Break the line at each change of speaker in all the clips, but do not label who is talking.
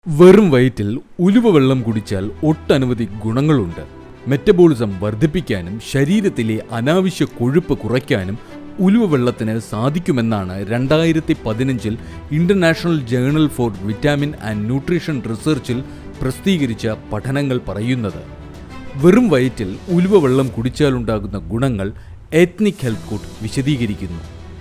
വെറും വയറ്റിൽ ഉലുവ വെള്ളം കുടിച്ചാൽ ഒട്ടനവധി ഗുണങ്ങളുണ്ട് മെറ്റബോളിസം വർദ്ധിപ്പിക്കാനും ശരീരത്തിലെ അനാവശ്യ കൊഴുപ്പ് കുറയ്ക്കാനും ഉലുവ വെള്ളത്തിന് സാധിക്കുമെന്നാണ് രണ്ടായിരത്തി പതിനഞ്ചിൽ international journal for vitamin and nutrition റിസർച്ചിൽ പ്രസിദ്ധീകരിച്ച പഠനങ്ങൾ പറയുന്നത് വെറും വയറ്റിൽ ഉലുവ വെള്ളം കുടിച്ചാലുണ്ടാകുന്ന ഗുണങ്ങൾ എത്നിക് ഹെൽത്ത് കോഡ് വിശദീകരിക്കുന്നു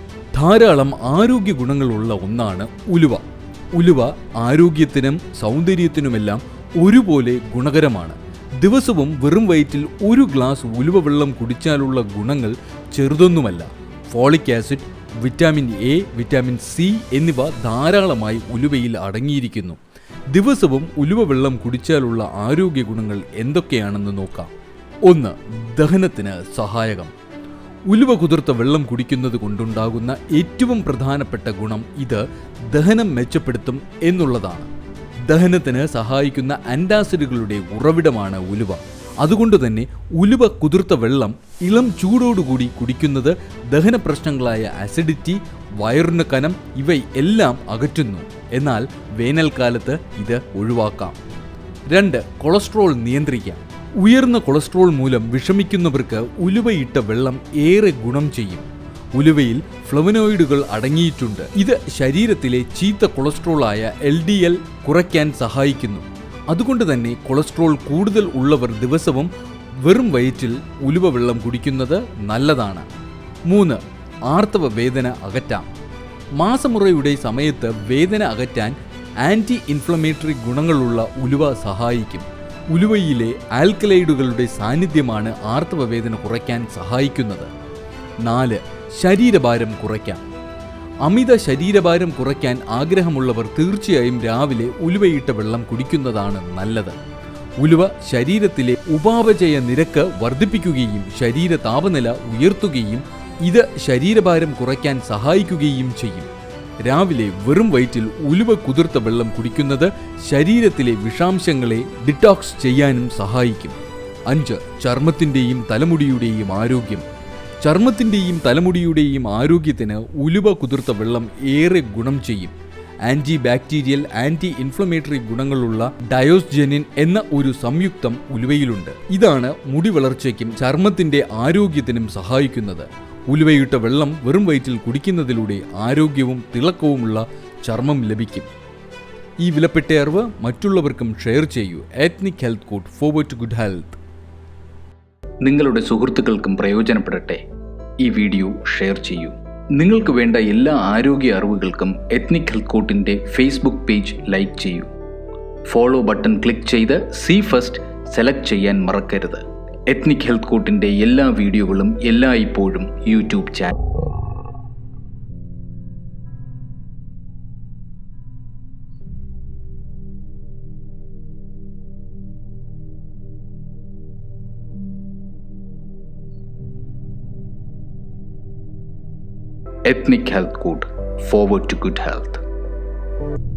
ധാരാളം ആരോഗ്യ ഗുണങ്ങളുള്ള ഒന്നാണ് ഉലുവ ഉലുവ ആരോഗ്യത്തിനും സൗന്ദര്യത്തിനുമെല്ലാം ഒരുപോലെ ഗുണകരമാണ് ദിവസവും വെറും വയറ്റിൽ ഒരു ഗ്ലാസ് ഉലുവ വെള്ളം കുടിച്ചാലുള്ള ഗുണങ്ങൾ ചെറുതൊന്നുമല്ല folic acid vitamin A vitamin C എന്നിവ ധാരാളമായി ഉലുവയിൽ അടങ്ങിയിരിക്കുന്നു ദിവസവും ഉലുവ വെള്ളം കുടിച്ചാലുള്ള ആരോഗ്യ ഗുണങ്ങൾ എന്തൊക്കെയാണെന്ന് നോക്കാം ഒന്ന് ദഹനത്തിന് സഹായകം ഉലുവ കുതിർത്ത വെള്ളം കുടിക്കുന്നത് കൊണ്ടുണ്ടാകുന്ന ഏറ്റവും പ്രധാനപ്പെട്ട ഗുണം ഇത് ദഹനം മെച്ചപ്പെടുത്തും എന്നുള്ളതാണ് ദഹനത്തിന് സഹായിക്കുന്ന ആൻറ്റാസിഡുകളുടെ ഉറവിടമാണ് ഉലുവ അതുകൊണ്ട് തന്നെ ഉലുവ കുതിർത്ത വെള്ളം ഇളം ചൂടോടുകൂടി കുടിക്കുന്നത് ദഹന പ്രശ്നങ്ങളായ അസിഡിറ്റി വയറിന് കനം ഇവയെല്ലാം അകറ്റുന്നു എന്നാൽ വേനൽക്കാലത്ത് ഇത് ഒഴിവാക്കാം രണ്ട് കൊളസ്ട്രോൾ നിയന്ത്രിക്കാം ഉയർന്ന കൊളസ്ട്രോൾ മൂലം വിഷമിക്കുന്നവർക്ക് ഉലുവയിട്ട വെള്ളം ഏറെ ഗുണം ചെയ്യും ഉലുവയിൽ ഫ്ലവനോയിഡുകൾ അടങ്ങിയിട്ടുണ്ട് ഇത് ശരീരത്തിലെ ചീത്ത കൊളസ്ട്രോളായ എൽ ഡി എൽ കുറയ്ക്കാൻ സഹായിക്കുന്നു അതുകൊണ്ട് തന്നെ കൊളസ്ട്രോൾ കൂടുതൽ ഉള്ളവർ ദിവസവും വെറും വയറ്റിൽ ഉലുവ വെള്ളം കുടിക്കുന്നത് നല്ലതാണ് മൂന്ന് ആർത്തവ വേദന അകറ്റാം മാസമുറയുടെ സമയത്ത് വേദന അകറ്റാൻ ആൻറ്റി ഇൻഫ്ലമേറ്ററി ഗുണങ്ങളുള്ള ഉലുവ സഹായിക്കും ഉലുവയിലെ ആൽക്കലൈഡുകളുടെ സാന്നിധ്യമാണ് ആർത്തവ വേദന കുറയ്ക്കാൻ സഹായിക്കുന്നത് നാല് ശരീരഭാരം കുറയ്ക്കാം അമിത ശരീരഭാരം കുറയ്ക്കാൻ ആഗ്രഹമുള്ളവർ തീർച്ചയായും രാവിലെ ഉലുവയിട്ട വെള്ളം കുടിക്കുന്നതാണ് നല്ലത് ഉലുവ ശരീരത്തിലെ ഉപാപചയ നിരക്ക് വർദ്ധിപ്പിക്കുകയും ശരീര താപനില ഉയർത്തുകയും ഇത് ശരീരഭാരം കുറയ്ക്കാൻ സഹായിക്കുകയും ചെയ്യും രാവിലെ വെറും വയറ്റിൽ ഉലുവ കുതിർത്ത വെള്ളം കുടിക്കുന്നത് ശരീരത്തിലെ വിഷാംശങ്ങളെ ഡിറ്റോക്സ് ചെയ്യാനും സഹായിക്കും അഞ്ച് ചർമ്മത്തിൻ്റെയും തലമുടിയുടെയും ആരോഗ്യം ചർമ്മത്തിൻ്റെയും തലമുടിയുടെയും ആരോഗ്യത്തിന് ഉലുവ കുതിർത്ത വെള്ളം ഏറെ ഗുണം ചെയ്യും ആൻറ്റി ബാക്ടീരിയൽ ആൻറ്റി ഇൻഫ്ലമേറ്ററി ഗുണങ്ങളുള്ള ഡയോസ്ജെനിൻ എന്ന ഒരു സംയുക്തം ഉലുവയിലുണ്ട് ഇതാണ് മുടി വളർച്ചയ്ക്കും ചർമ്മത്തിന്റെ ആരോഗ്യത്തിനും സഹായിക്കുന്നത് ഉലുവയിട്ട വെള്ളം വെറും വയറ്റിൽ കുടിക്കുന്നതിലൂടെ ആരോഗ്യവും തിളക്കവുമുള്ള ചർമ്മം ലഭിക്കും ഈ വിലപ്പെട്ട അറിവ് മറ്റുള്ളവർക്കും ഷെയർ ചെയ്യൂ ethnic health code forward to good health
നിങ്ങളുടെ സുഹൃത്തുക്കൾക്കും പ്രയോജനപ്പെടട്ടെ ഈ വീഡിയോ ഷെയർ ചെയ്യൂ നിങ്ങൾക്ക് വേണ്ട എല്ലാ ആരോഗ്യ അറിവുകൾക്കും എത്നിക് ഹെൽത്ത് കോട്ടിൻ്റെ ഫേസ്ബുക്ക് പേജ് ലൈക്ക് ചെയ്യൂ ഫോളോ ബട്ടൺ ക്ലിക്ക് ചെയ്ത് സി ഫസ്റ്റ് സെലക്ട് ചെയ്യാൻ മറക്കരുത് എത്നിക് ഹെൽത്ത് കോട്ടിൻ്റെ എല്ലാ വീഡിയോകളും എല്ലായ്പ്പോഴും YouTube channel Ethnic Health Code Forward to Good Health.